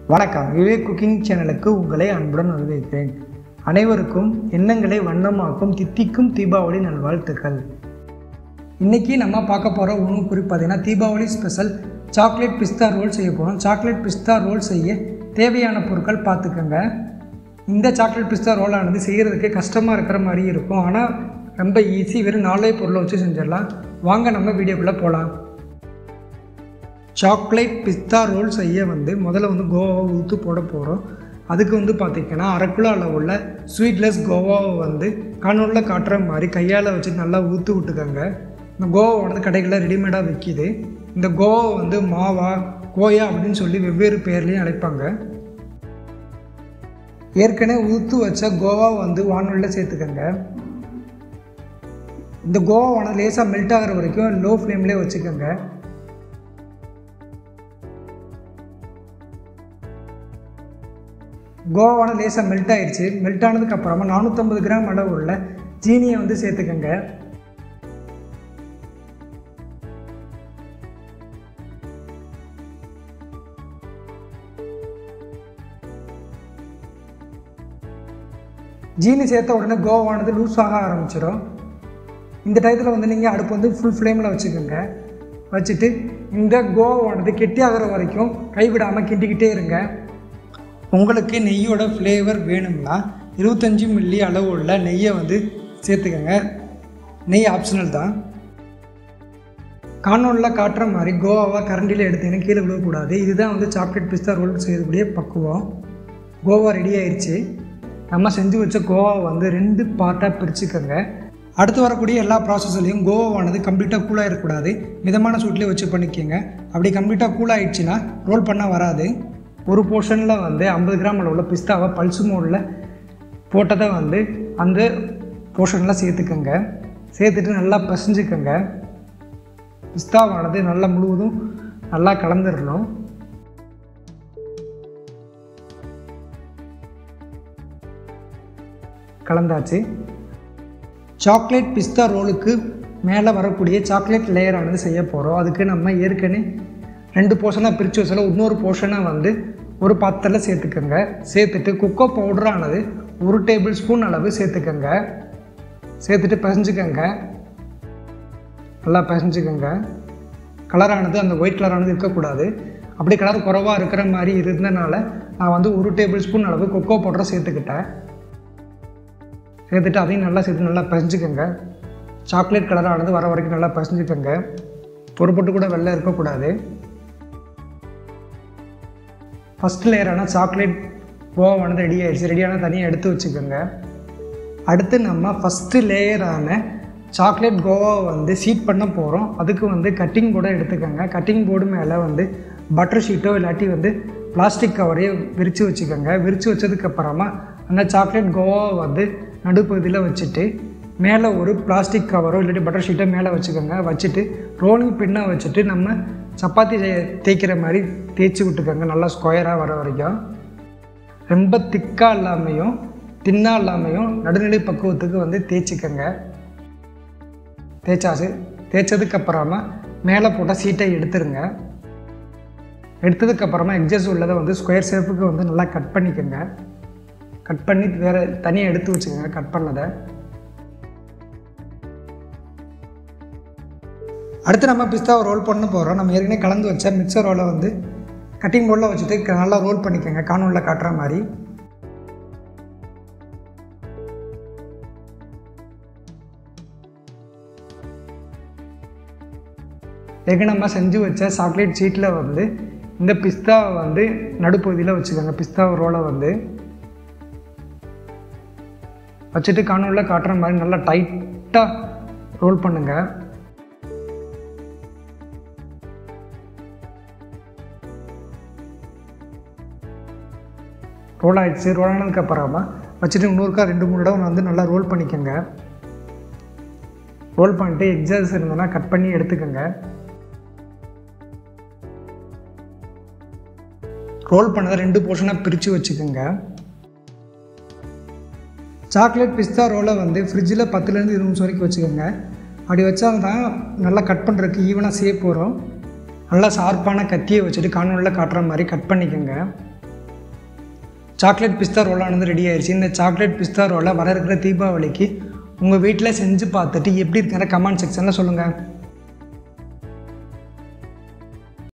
வணக்கம் விவேக் குக்கிங் சேனலுக்கு உங்களை அன்புடன் வரவேற்கிறேன் அனைவருக்கும் எண்ணங்களை வண்ணமாக்கும் தித்திக்கும் தீபாவளி நல்வாழ்த்துக்கள் இன்றைக்கி நம்ம பார்க்க போகிற உணவு குறிப்பு பார்த்தீங்கன்னா தீபாவளி ஸ்பெஷல் சாக்லேட் பிஸ்தா ரோல் செய்ய போகிறோம் சாக்லேட் பிஸ்தா ரோல் செய்ய தேவையான பொருட்கள் பார்த்துக்கோங்க இந்த சாக்லேட் பிஸ்தா ரோல் ஆனது செய்கிறதுக்கு கஷ்டமாக இருக்கிற மாதிரி இருக்கும் ஆனால் ரொம்ப ஈஸி வெறும் நாலே பொருளை வச்சு செஞ்சிடலாம் வாங்க நம்ம வீடியோக்குள்ளே போகலாம் சாக்லேட் பிஸ்தா ரோல் செய்ய வந்து முதல்ல வந்து கோவாவை ஊற்று போட போகிறோம் அதுக்கு வந்து பார்த்திங்கன்னா அரை கிலோ அளவுள்ள ஸ்வீட்லெஸ் கோவாவை வந்து கண்ணூரில் காட்டுற மாதிரி கையால் வச்சு நல்லா ஊற்று விட்டுக்கோங்க இந்த கோவாவானது கடைகளில் ரெடிமேடாக விற்கிது இந்த கோவா வந்து மாவா கோயா அப்படின்னு சொல்லி வெவ்வேறு பேர்லேயும் அழைப்பாங்க ஏற்கனவே ஊற்று வச்ச கோவா வந்து வானொலியில் சேர்த்துக்கோங்க இந்த கோவாவானது லேசாக மெல்ட் ஆகிற வரைக்கும் லோ ஃப்ளேம்லேயே வச்சுக்கோங்க கோவான லேசாக மெல்ட் ஆயிடுச்சு மெல்ட் ஆனதுக்கு அப்புறமா நானூற்றம்பது கிராம் அளவு உள்ள ஜீனியை வந்து சேர்த்துக்கோங்க ஜீனி சேர்த்த உடனே கோவானது லூஸ் ஆக ஆரம்பிச்சிடும் இந்த டயத்தில் வந்து நீங்கள் அடுப்பு வந்து ஃபுல் ஃப்ளேமில் வச்சுக்கோங்க வச்சுட்டு இந்த கோவானது கெட்டி ஆகிற வரைக்கும் கைவிடாமல் கிண்டிக்கிட்டே இருங்க உங்களுக்கு நெய்யோட ஃப்ளேவர் வேணும்னா இருபத்தஞ்சி மில்லி அளவு உள்ள நெய்யை வந்து சேர்த்துக்கோங்க நெய் ஆப்ஷனல் தான் காணொலியில் காட்டுற மாதிரி கோவாவை கரண்டியில் எடுத்தீங்கன்னா கீழே விழக்கூடாது இதுதான் வந்து சாக்லேட் பிஸ்தா ரோல் செய்யக்கூடிய பக்குவம் கோவா ரெடி ஆயிடுச்சு நம்ம செஞ்சு வச்ச கோவாவை வந்து ரெண்டு பார்ட்டாக பிரிச்சுக்கோங்க அடுத்து வரக்கூடிய எல்லா ப்ராசஸ்லையும் கோவாவானது கம்ப்ளீட்டாக கூலாக இருக்கக்கூடாது மிதமான சூட்லேயே வச்சு பண்ணிக்கோங்க அப்படி கம்ப்ளீட்டாக கூல் ஆயிடுச்சுன்னா ரோல் பண்ண வராது ஒரு போர்ஷனில் வந்து ஐம்பது கிராம் அளவுள்ள பிஸ்தாவை பல்சு மோடில் போட்டதை வந்து அந்த போர்ஷனில் சேர்த்துக்கோங்க சேர்த்துட்டு நல்லா பசைஞ்சுக்கோங்க பிஸ்தாவானது நல்லா முழுவதும் நல்லா கலந்துடணும் கலந்தாச்சு சாக்லேட் பிஸ்தா ரோலுக்கு மேலே வரக்கூடிய சாக்லேட் லேயரானது செய்ய போகிறோம் அதுக்கு நம்ம ஏற்கனவே ரெண்டு போர்ஷனாக பிரித்து வச்சால இன்னொரு போர்ஷனை வந்து ஒரு பாத்திரத்தில் சேர்த்துக்கோங்க சேர்த்துட்டு குக்கோ பவுடரானது ஒரு டேபிள் ஸ்பூன் அளவு சேர்த்துக்கோங்க சேர்த்துட்டு பிசைஞ்சுக்கோங்க நல்லா பிசைஞ்சுக்கோங்க கலரானது அந்த ஒயிட் கலரானது இருக்கக்கூடாது அப்படி கலர் குறவாக இருக்கிற மாதிரி இருந்தனால நான் வந்து ஒரு டேபிள் ஸ்பூன் அளவு கொக்கோ பவுடரை சேர்த்துக்கிட்டேன் சேர்த்துட்டு அதையும் நல்லா சேர்த்து நல்லா பிசைஞ்சுக்கோங்க சாக்லேட் கலரானது வர வரைக்கும் நல்லா பிசைஞ்சுக்கோங்க பொறுப்பட்டு கூட வெள்ளை இருக்கக்கூடாது ஃபஸ்ட் லேயரான சாக்லேட் கோவானது ரெடி ஆயிடுச்சு ரெடியான தனியாக எடுத்து வச்சுக்கோங்க அடுத்து நம்ம ஃபஸ்ட்டு லேயரான சாக்லேட் கோவாவை வந்து சீட் பண்ண போகிறோம் அதுக்கு வந்து கட்டிங் போர்டை எடுத்துக்கோங்க கட்டிங் போர்டு மேலே வந்து பட்டர் ஷீட்டோ இல்லாட்டி வந்து பிளாஸ்டிக் கவரையோ விரித்து வச்சுக்கோங்க விரித்து வச்சதுக்கப்புறமா அந்த சாக்லேட் கோவாவை வந்து நடுப்பகுதியில் வச்சுட்டு மேலே ஒரு பிளாஸ்டிக் கவரோ இல்லாட்டி பட்டர் ஷீட்டோ மேலே வச்சுக்கோங்க வச்சுட்டு ரோலிங் பின்னை வச்சுட்டு நம்ம சப்பாத்தி தேய்க்கிற மாதிரி தேய்ச்சி விட்டுக்கோங்க நல்லா ஸ்கொயராக வர வரைக்கும் ரொம்ப திக்காக இல்லாமையும் தின்னாக இல்லாமையும் நடுநிலை பக்குவத்துக்கு வந்து தேய்ச்சிக்கோங்க தேய்ச்சாச்சு தேய்ச்சதுக்கப்புறமா மேலே போட்ட சீட்டை எடுத்துருங்க எடுத்ததுக்கப்புறமா எக்ஸஸ் உள்ளதை வந்து ஸ்கொயர் ஷேப்புக்கு வந்து நல்லா கட் பண்ணிக்கோங்க கட் பண்ணி வேறு தனியாக எடுத்து வச்சுக்கோங்க கட் பண்ணதை அடுத்து நம்ம பிஸ்தாவை ரோல் பண்ண போகிறோம் நம்ம ஏற்கனவே கலந்து வச்ச மிக்சர் ரோலை வந்து கட்டிங் போர்டில் வச்சுட்டு நல்லா ரோல் பண்ணிக்கோங்க காணொலியில் காட்டுற மாதிரி ஏற்கனவே நம்ம செஞ்சு வச்ச சாக்லேட் சீட்டில் வந்து இந்த பிஸ்தாவை வந்து நடுப்பகுதியில் வச்சுக்கோங்க பிஸ்தா ரோலை வந்து வச்சுட்டு காணொலியில் காட்டுற மாதிரி நல்லா டைட்டாக ரோல் பண்ணுங்கள் ரோல் ஆகிடுச்சு ரோல் ஆனதுக்கப்புறமா வச்சுட்டு இன்னொருக்கா ரெண்டு மூணு இடம் வந்து நல்லா ரோல் பண்ணிக்கோங்க ரோல் பண்ணிட்டு எக்ஸாஸ் இருந்ததுன்னா கட் பண்ணி எடுத்துக்கோங்க ரோல் பண்ணதை ரெண்டு போர்ஷனாக பிரித்து வச்சுக்கோங்க சாக்லேட் பிஸ்தா ரோலை வந்து ஃப்ரிட்ஜில் பத்துலேருந்து இருபது நிமிஷம் வரைக்கும் வச்சுக்கோங்க அப்படி வச்சா தான் நல்லா கட் பண்ணுறதுக்கு ஈவனாக சேப் வரும் நல்லா ஷார்ப்பான கத்தியை வச்சுட்டு காணொலியில் காட்டுற மாதிரி கட் பண்ணிக்கோங்க சாக்லேட் பிஸ்தா ரோலானது ரெடி ஆயிடுச்சு இந்த சாக்லேட் பிஸ்தா ரோலை வர இருக்கிற தீபாவளிக்கு உங்கள் வீட்டில் செஞ்சு பார்த்துட்டு எப்படி இருக்கிற கமெண்ட் செக்ஷனில் சொல்லுங்கள்